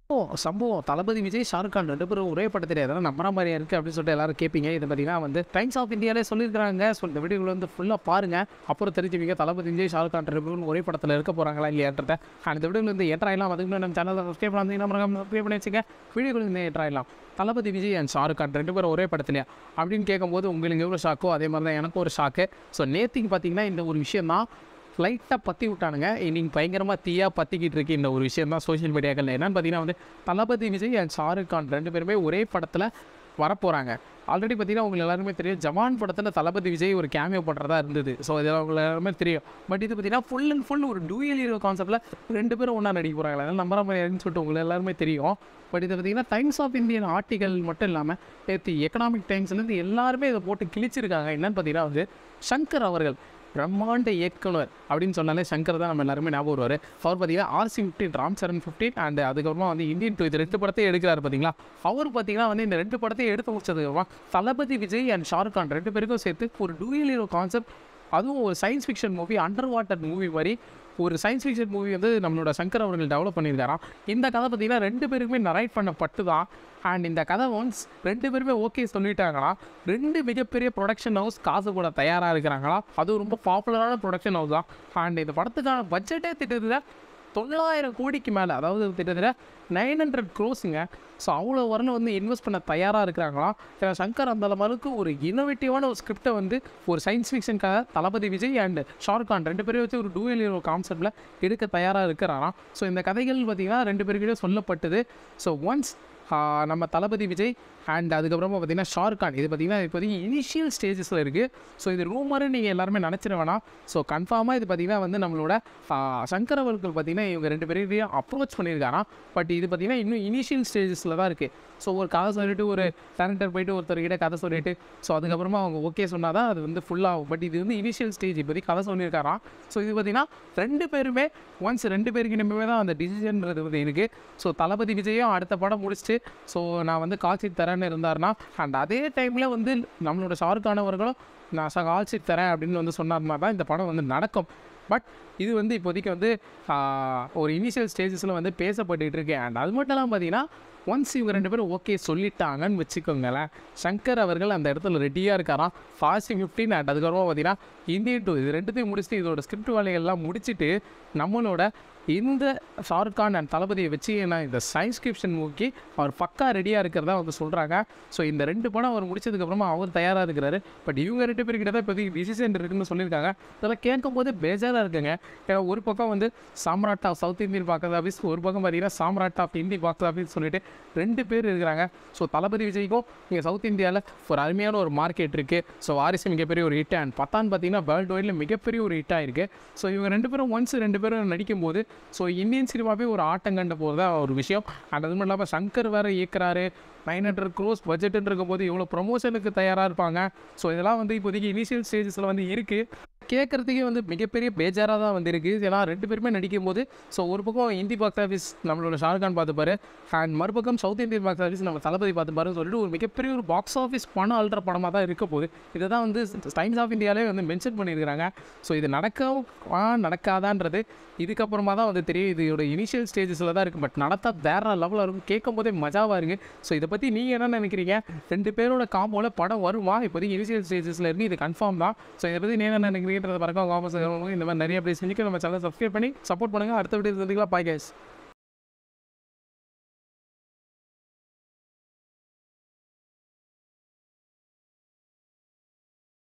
ஓ சம்பவம் தளபதி விஜய் ஷாருக் கான் ரெண்டு பேரும் ஒரே படத்தில் எதனா நம்புற மாதிரியா இருக்குது அப்படின்னு சொல்லிட்டு எல்லாரும் கேட்பீங்க இது பார்த்தீங்கன்னா வந்து டைம்ஸ் ஆஃப் இந்தியாவிலே சொல்லியிருக்காங்க ஸோ இந்த வீடியோவில் வந்து ஃபுல்லாக பாருங்கள் அப்புறம் தெரிஞ்சுவீங்க தளபதி விஜய் ஷாருக் கான் ரெண்டு பேரும் ஒரே படத்தில் இருக்க போகிறாங்களா இல்லையான்றத அண்ட் இந்த வீடியோவில் வந்து ஏற்றாயிலாம் அதுக்கு முன்னாடி நம்ம சேனலில் சப்ஸ்கிரைப் பண்ணி நம்ம சப்ஸ்கிரைப் பண்ணி வச்சுங்க வீடியோவில் வந்து ஏற்றாயிலாம் தளபதி விஜய் அண்ட் ஷாருக் கான் ரெண்டு பேரும் ஒரே படத்துலையா அப்படின்னு கேட்கும்போது உங்களுக்கு எவ்வளோ ஷாக்கோ அதே மாதிரி தான் எனக்கும் ஒரு ஷாக்கு ஸோ நேற்றுக்கு பார்த்தீங்கன்னா இந்த ஒரு விஷயம் தான் லைட்டாக பற்றி விட்டானுங்க இன்னைக்கு பயங்கரமாக தீயாக பற்றிக்கிட்டு இருக்கு இந்த ஒரு விஷயம் தான் சோஷியல் மீடியாக்களில் என்னன்னு பார்த்தீங்கன்னா வந்து தளபதி விஜய் அண்ட் ஷாருக் கான் ரெண்டு பேருமே ஒரே படத்தில் வரப்போகிறாங்க ஆல்ரெடி பார்த்தீங்கன்னா உங்களுக்கு எல்லாருமே தெரியும் ஜவான் படத்தில் தளபதி விஜய் ஒரு கேமியோ பண்ணுறதா இருந்தது ஸோ இதெல்லாம் உங்களுக்கு எல்லாருமே தெரியும் பட் இது பார்த்தீங்கன்னா ஃபுல் அண்ட் ஃபுல் ஒரு டூயல் ஹீரோ கான்செப்ட்டில் ரெண்டு பேரும் ஒன்றா நடிக்க போகிறாங்களா அதனால் நம்புற மாதிரி இருக்குன்னு சொல்லிட்டு உங்களுக்கு எல்லாருமே தெரியும் பட் இது பார்த்தீங்கன்னா டைம்ஸ் ஆஃப் இந்தியன் ஆர்டிகல் மட்டும் இல்லாமல் நேற்று எக்கனாமிக் டைம்ஸ்லேருந்து எல்லாருமே இதை போட்டு கிழிச்சிருக்காங்க என்னன்னு பார்த்தீங்கன்னா வந்து சங்கர் அவர்கள் பிரம்மாண்ட இயக்குனர் அப்படின்னு சொன்னாலே சங்கர் தான் நம்ம எல்லாருமே ஞாபகம் வருவார் அவர் பார்த்தீங்கன்னா RC fifteen Ram Charan fifteen and அதுக்கப்புறமா வந்து இந்தியன் டூ இது ரெண்டு படத்தையும் எடுக்கிறாரு பார்த்தீங்களா அவர் பார்த்தீங்கன்னா வந்து இந்த ரெண்டு படத்தையும் எடுத்து முடிச்சதுக்கப்புறமா தளபதி விஜய் அண்ட் ஷாருக் கான் ரெண்டு பேருக்கும் சேர்த்து ஒரு டூயல் ஹீரோ கான்செப்ட் அதுவும் ஒரு science fiction movie under water movie மாதிரி ஒரு சயின்ஸ் ஃபிக்ஷன் மூவி வந்து நம்மளோட சங்கர் அவர்கள் டெவலப் பண்ணியிருக்காராம் இந்த கதை பார்த்தீங்கன்னா ரெண்டு பேருக்குமே நரைட் பண்ணப்பட்டு தான் அண்ட் இந்த கதை ஒன்ஸ் ரெண்டு பேருமே ஓகே சொல்லிட்டாங்களா ரெண்டு மிகப்பெரிய ப்ரொடக்ஷன் ஹவுஸ் காசு கூட தயாராக இருக்கிறாங்களா அதுவும் ரொம்ப பாப்புலரான ப்ரொடக்ஷன் ஹவுஸ் தான் அண்ட் இந்த படத்துக்கான பட்ஜெட்டே திட்டத்தில் தொள்ளாயிரம் கோடிக்கு மேலே அதாவது கிட்டத்தட்ட நைன் ஹண்ட்ரட் க்ரோஸுங்க ஸோ அவ்வளோ வரலும் வந்து இன்வெஸ்ட் பண்ண தயாராக இருக்கிறாங்களாம் ஏன்னா சங்கர் அந்த அளவுக்கு ஒரு இன்னோவேட்டிவான ஒரு ஸ்கிரிப்டை வந்து ஒரு சயின்ஸ் ஃபிக்ஷனுக்காக தளபதி விஜய் அண்ட் ஷாருக் கான் ரெண்டு பேரையும் வச்சு ஒரு டூயல் ஹீரோ கான்செப்டில் எடுக்க தயாராக இருக்கிறாராம் ஸோ இந்த கதைகள் பார்த்திங்கன்னா ரெண்டு பேருக்கிட்டே சொல்லப்பட்டது ஸோ ஒன்ஸ் நம்ம தளபதி விஜய் அண்ட் அதுக்கப்புறமா பார்த்தீங்கன்னா ஷாருக் கான் இது பார்த்தீங்கன்னா இப்போதைக்கு இனிஷியல் ஸ்டேஜஸில் இருக்குது ஸோ இது ரூமரு நீங்கள் எல்லாருமே நினச்சிட வேணாம் ஸோ கன்ஃபார்மாக இது பார்த்தீங்கன்னா வந்து நம்மளோட ஆஹ், சங்கர் அவர்கள் பார்த்தீங்கன்னா இவங்க ரெண்டு பேரையும் அப்ரோச் பண்ணியிருக்காராம் பட் இது பார்த்தீங்கன்னா இன்னும் இனிஷியல் ஸ்டேஜஸில் தான் இருக்குது ஸோ ஒரு கதை சொல்லிட்டு ஒரு டேரக்டர் போயிட்டு ஒருத்தர்கிட்ட கதை சொல்லிட்டு ஸோ அதுக்கப்புறமா அவங்க ஓகே சொன்னால் தான் அது வந்து ஃபுல்லாகும் பட் இது வந்து இனிஷியல் ஸ்டேஜ் இப்போதைக்கு கதை சொல்லியிருக்காராம் ஸோ இது பார்த்தீங்கன்னா ரெண்டு பேருமே ஒன்ஸ் ரெண்டு பேருக்கிட்டமே தான் அந்த டிசிஷன்றது வந்து இருக்குது ஸோ தளபதி விஜயும் அடுத்த படம் முடிச்சுட்டு ஸோ நான் வந்து கால் ஷீட் தரேன்னு இருந்தாருன்னா அண்ட் அதே டைமில் வந்து நம்மளோட ஷாருக்கானவர்களும் நான் ச கால் ஷீட் தரேன் அப்படின்னு வந்து சொன்னார்னா தான் இந்த படம் வந்து நடக்கும் பட் இது வந்து இப்போதைக்கு வந்து ஆஹ், ஒரு இனிஷியல் ஸ்டேஜஸில் வந்து பேசப்பட்டுட்டு இருக்கு அண்ட் அது மட்டும் இல்லாமல் பார்த்தீங்கன்னா ஒன்ஸ் இவங்க ரெண்டு பேரும் ஓகே சொல்லிட்டாங்கன்னு வச்சுக்கோங்களேன் சங்கர் அவர்கள் அந்த இடத்துல ரெடியாக இருக்காராம் ஃபாஸ்ட் ஃபிஃப்டின் அண்ட் அதுக்கப்புறமா பார்த்தீங்கன்னா இந்தியன் டூ இது ரெண்டுத்தையும் முடிச்சுட்டு இதோட ஸ்கிரிப்ட் வேலைகள்லாம் முடிச்சுட்டு நம்மளோட இந்த ஷாருக் கான் அண்ட் தளபதியை வச்சு நான் இந்த சயின்ஸ் ஃபிக்ஷன் மூவிக்கு அவர் பக்கா ரெடியாக இருக்கிறதா வந்து சொல்கிறாங்க ஸோ இந்த ரெண்டு படம் அவர் முடிச்சதுக்கப்புறமா அவர் தயாராக இருக்கிறாரு பட் இவங்க ரெண்டு பேர்கிட்ட தான் இப்போதைக்கு டிசிஷன் இருக்குன்னு சொல்லியிருக்காங்க இதெல்லாம் கேட்கும் போது பேஜாராக இருக்குங்க ஏன்னா ஒரு பக்கம் வந்து சாம்ராட் of south Indian box office ஒரு பக்கம் பார்த்தீங்கன்னா சாம்ராட் ஆஃப் இந்தி பாக்ஸ் ஆஃபீஸ் சொல்லிட்டு ரெண்டு பேர் இருக்கிறாங்க ஸோ தளபதி விஜய்க்கும் இங்கே சவுத் இந்தியாவில் ஒரு அருமையான ஒரு மார்க்கெட் இருக்குது ஸோ வாரிசு மிகப்பெரிய ஒரு ஹிட் அண்ட் பத்தான் பார்த்தீங்கன்னா வேர்ல்டு வைடில் மிகப்பெரிய ஒரு ஹிட் ஆயிருக்கு ஸோ இவங்க ரெண்டு பேரும் ஒன்ஸ் ரெண்டு பேரும் நடிக்கும்போது ஸோ இந்தியன் சினிமாவே ஒரு ஆட்டம் கண்ட போகிறதா ஒரு விஷயம் அண்ட் அது மட்டும் இல்லாமல் சங்கர் வேறு இயக்குறாரு நைன் ஹண்ட்ரட் க்ரோஸ் பட்ஜெட்டுன்னு இருக்கும்போது இவ்வளோ ப்ரொமோஷனுக்கு தயாராக இருப்பாங்க ஸோ இதெல்லாம் வந்து இப்போதைக்கு இனிஷியல் ஸ்டேஜஸில் வந்து இருக்குது கேட்குறதுக்கே வந்து மிகப்பெரிய பேஜாராக தான் வந்திருக்கு ஏன்னா ரெண்டு பேருமே நடிக்கும் போது ஸோ ஒரு பக்கம் ஹிந்தி பாக்ஸ் ஆஃபீஸ் நம்மளோட ஷாருக் கான் பார்த்துப்பாரு அண்ட் மறுபக்கம் சவுத் இந்தியன் பாக்ஸ் ஆஃபீஸ் நம்ம தளபதி பார்த்துப்பாருன்னு சொல்லிட்டு ஒரு மிகப்பெரிய ஒரு பாக்ஸ் ஆஃபீஸ் பணம் அல்ற படமாக தான் இருக்க போகுது இதை தான் வந்து டைம்ஸ் ஆஃப் இந்தியாவிலே வந்து மென்ஷன் பண்ணியிருக்கிறாங்க ஸோ இது நடக்கவா நடக்காதான்றது இதுக்கப்புறமா தான் வந்து தெரியும் இதோட இனிஷியல் ஸ்டேஜஸில் தான் இருக்குது பட் நடத்தா வேற லெவலில் இருக்கும் கேட்கும் போதே மஜாவாக இருக்குது ஸோ இதை பற்றி நீங்கள் என்ன நினைக்கிறீங்க ரெண்டு பேரோட காம்போவில் படம் வருமா இப்போதைக்கு இனிஷியல் ஸ்டேஜஸில் இருக்குது இது கன்ஃபார்ம் தான் ஸோ இதை பற்றி நீங்கள் என்ன நினைக்கிறீங்கன்றத பறக்க காமர்ஸ் இந்த மாதிரி நிறைய அப்படி செஞ்சுக்க நம்ம சேனல் சப்ஸ்கிரைப் பண்ணி சப்போர்ட் பண்ணுங்கள் அடுத்த வீடியோ சந்திக்கலாம் பாய் guys